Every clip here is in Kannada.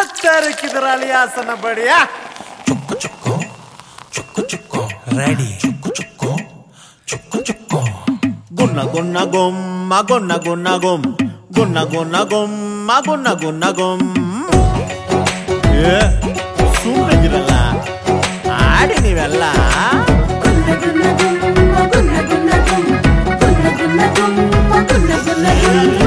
ಮಾಸ್ಟರ್ ಅಲಿಯಾಸನ ಬಡಿಯ ಚುಕ್ಕು ಚುಕ್ಕು ಚುಕ್ಕು ಚುಕ್ಕು ರೆಡಿ ಚುಕ್ಕು ಚುಕ್ಕು ಚುಕ್ಕು ಚುಕ್ಕು ಗುನ್ನ ಗುನ್ನ ಗೊಮ್ಮ ಗುನ್ನ ಗುನ್ನ ಗೊಮ್ ಗುನ್ನ ಗುನ್ನ ಗೊಮ್ಮ ಗುನ್ನ ಗುನ್ನ ಗೊಮ್ ಏ ಸುಮ್ಮನಿರಲ್ಲ ಆಡಿ ನೀವೆಲ್ಲ ಗುನ್ನ ಗುನ್ನ ಗುಮ್ಮ ಗುನ್ನ ಗುನ್ನ ಗುಮ್ ಗುನ್ನ ಗುನ್ನ ಗುಮ್ಮ ಗುನ್ನ ಗುನ್ನ ಗುಮ್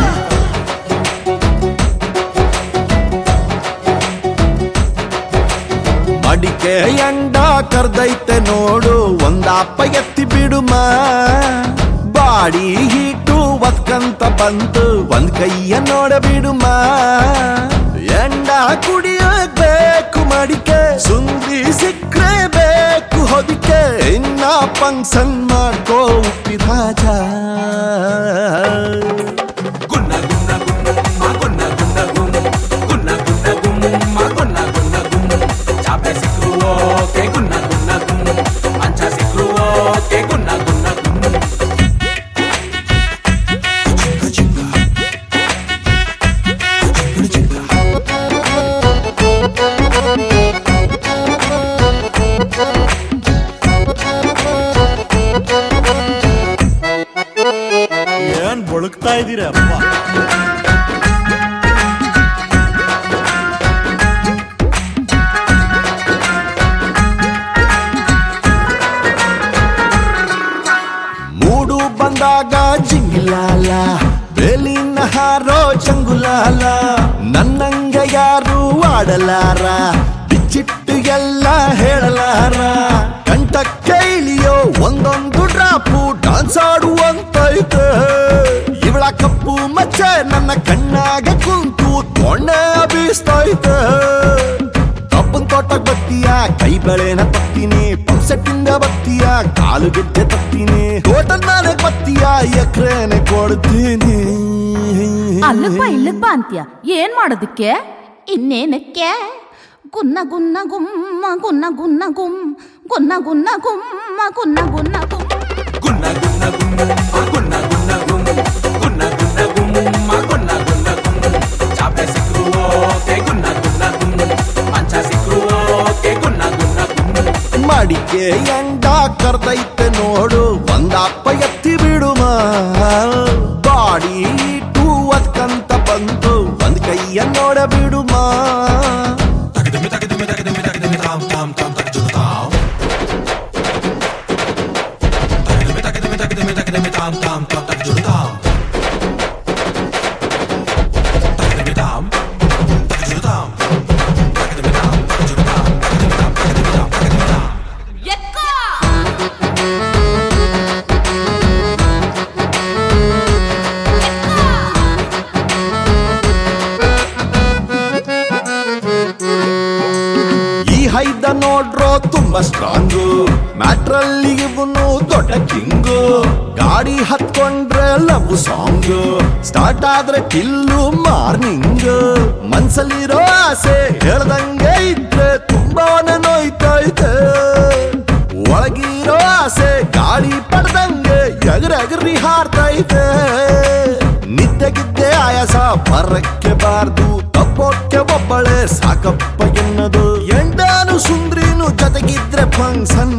ಅಡಿಕೆ ಎಂಡ ಕರ್ದೈತೆ ನೋಡು ಒಂದಪ್ಪ ಎತ್ತಿ ಬಿಡುಮ ಬಾಡಿ ಹೀಟು ಒತ್ಕಂತ ಬಂತು ಒಂದ್ ಕೈಯ ನೋಡ ಬಿಡುಮ ಎಂಡ ಕುಡಿಯೋಕ್ ಬೇಕು ಮಡಿಕೆ ಸುಂದಿ ಸಿಕ್ಕ್ರೆ ಬೇಕು ಹೊದಿಕೆ ಇನ್ನ ಫಂಕ್ಷನ್ ಮಾಡ್ಕೋ ಉಪ್ಪಿದಾಜ ಗುನ್ನ ಗುನ್ನ ಗುಮ್ಮ ಗುನ್ನ ಗುನ್ನ ಗುಮ್ ಗುನ್ನ ಗುನ್ನ ಗುಮ್ಮ ಗುನ್ನ ಗುನ್ನ ಗುಮ್ ಚಾಪೆ ಸಿಕ್ರು ಓಕೆ ಗುನ್ನ ಗುನ್ನ ಗುಮ್ ಮಂಚ ಸಿಕ್ರು ಓಕೆ ಗುನ್ನ ಗುನ್ನ ಗುಮ್ ಚಿಕ್ಕ ಚಿಕ್ಕ ಚಿಕ್ಕ ಚಿಕ್ಕ ಏನ್ ಬಳುಕ್ತಾ ಇದೀರಪ್ಪ ಮೂಡು ಬಂದಾಗ ಜಿಂಗಿಲಾಲ ಬೇಲಿನ ಹಾರೋ ಚಂಗುಲಾಲ ನನ್ನಂಗ ಯಾರು ಆಡಲಾರ ಬಿಚ್ಚಿಟ್ಟು ಎಲ್ಲ ಹೇಳಲಾರ ಕಂಠ ಕೈಲಿಯೋ ಒಂದೊಂದು ಡ್ರಾಪು ಡಾನ್ಸ್ ಆಡುವಂತೈತೆ ಇವಳ ಕಪ್ಪು ಮಚ್ಚೆ ನನ್ನ ಕಣ್ಣಾಗ ಕುಂತು ತೊಣ್ಣೆ ಬೀಸ್ತೈತೆ ಕಬ್ಬನ್ ತೋಟಕ್ ಬತ್ತೀಯ ಕೈ ಬೆಳೆನ ತತ್ತೀನಿ ಪಂಪ್ಸೆಟ್ಟಿಂದ ಬತ್ತೀಯ ಕಾಲು ಗೆದ್ದೆ ತತ್ತೀನಿ ಟೋಟಲ್ ನಾನೇ ಬತ್ತೀಯ ಎಕ್ರೇನೆ ಕೊಡ್ತೀನಿ ಅಲ್ಲಕ್ ಬಾ ಇಲ್ಲಕ್ ಬಾ ಅಂತ್ಯ ಏನ್ ಮಾಡೋದಕ್ಕೆ ಇನ್ನೇನಕ್ಕೆ ಗುನ್ನ ಗುನ್ನ ಗುಮ್ಮ ಗುನ್ನ ಗುನ್ನ ಗುಮ್ ಗುನ್ನ ಗುನ್ನ ಗುಮ್ಮ ಗುನ್ನ ಗುನ್ನ ಗುಮ್ ಗುನ್ನ ಗುನ್ನ ಗುಮ್ಮ ಗುನ್ನ ಗುನ್ನ ಗುಮ್ ಗುನ್ನ ಗುನ್ನ ಗುಮ್ಮ ಗುನ್ನ ಗುನ್ನ ಗುಮ್ ಚಾಪೆ ಸಿಕ್ರು ಓಕೆ ಗುನ್ನ ಗುನ್ನ ಗುಮ್ ಮಂಚ ಸಿಕ್ರು ಓಕೆ ಗುನ್ನ ಗುನ್ನ ಗುಮ್ ಮಡಿಕೆ ಎಂಡ ಕರ್ದೈತೆ ನೋಡು ಒಂದಪ್ಪ ಎತ್ತಿ ಬಿಡುಮ ಬಾಡಿ ಟೂ ಅದ್ಕಂತ ಬಂತು ಒಂದ್ ಕೈಯ ನೋಡ ಬಿಡುಮ ತಗದಮಿ ತಗದಮಿ ತಗದಮಿ ತಗದಮಿ ತಾಮ್ ತಾಮ್ ತಾಮ್ ತಗಜುನು ತಾಮ್ ತಗದಮಿ ತಗದಮಿ ತಗದಮಿ ತಗದಮಿ ತಾಮ್ ತಾಮ್ ತಾಮ್ ತಗಜುನು ತಾಮ್ ತಗದಮಿ ತಾಮ್ ತಗಜುನು ತಾಮ್ ತಗದಮಿ ತಾಮ್ ತಗಜುನು ತಾಮ್ ತಗದಮಿ ತಾಮ್ ತಗದಮಿ ತಾಮ್ ತಗದಮಿ ತಾಮ್ ಎಕ್ಕೋ ಈ ಹೈದ ನೋಡ್ರೋ ತುಂಬಾ ಸ್ಟ್ರಾಂಗು ಮ್ಯಾಟ್ರಲ್ಲಿ ಇವನು ದೊಡ್ಡ ಕಿಂಗು ಗಾಡಿ ಹತ್ಕೊಂಡ್ರೆ ಲವ್ ಸಾಂಗ್ ಸ್ಟಾರ್ಟ್ ಆದ್ರೆ ಕಿಲ್ಲು ಮಾರ್ನಿಂಗ್ ಮನ್ಸಲ್ಲಿರೋ ಆಸೆ ಹೇಳ್ದಂಗೆ ಇದ್ರೆ ತುಂಬಾನೇ ನೋಯ್ತೈತೆ ಒಳಗಿರೋ ಆಸೆ ಗಾಳಿ ಪಡ್ದಂಗೆ ಎಗರೆಗರಿ ಹಾರ್ತೈತೆ ನಿದ್ದೆಗಿದ್ದೆ ಆಯಾಸ ಬರಕ್ಕೆ ಬಾರ್ದು ತಪ್ಪೋಕ್ಕೆ ಒಬ್ಬಳೆ ಸಾಕಪ್ಪ ಎನ್ನದು ಎಂಡಾನು ಸುಂದ್ರಿನು ಜೊತೆಗಿದ್ರೆ ಫಂಕ್ಷನ್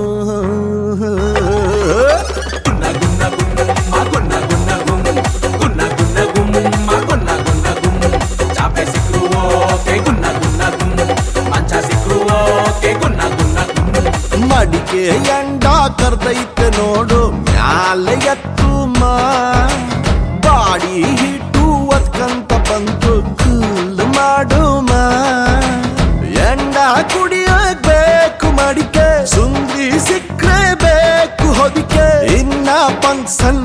ಗುನ್ನ ಗುನ್ನ ಗುಮ್ಮ ಗುನ್ನ ಗುನ್ನ ಗುಮ್ ಗುನ್ನ ಗುನ್ನ ಗುಮ್ಮ ಗುನ್ನ ಗುನ್ನ ಗುಮ್ ಚಾಪೆ ಸಿಕ್ರು ಓಕೆ ಗುನ್ನ ಗುನ್ನ ಗುಮ್ ಮಂಚ ಸಿಕ್ರು ಓಕೆ ಗುನ್ನ ಗುನ್ನ ಗುಮ್ ಮಡಿಕೆ ಎಂಡ ಕರ್ದೈತೆ ನೋಡು ಮ್ಯಾಲೆ ಎತ್ತು ಮಾ ಬಾಡಿ ಹಿಟ್ಟು ಅದ್ಕಂತ ಬಂತು ಕೂಲ್ ಮಾಡು ಮಾ ಎಂಡ ಕುಡಿಯೋಕ್ ಬೇಕು ಮಡಿಕೆ ಸುಂದಿ ಸಿಕ್ಕ್ರೆ ಬೇಕು ಹೊದಿಕೆ ಇನ್ನ ಫಂಕ್ಷನ್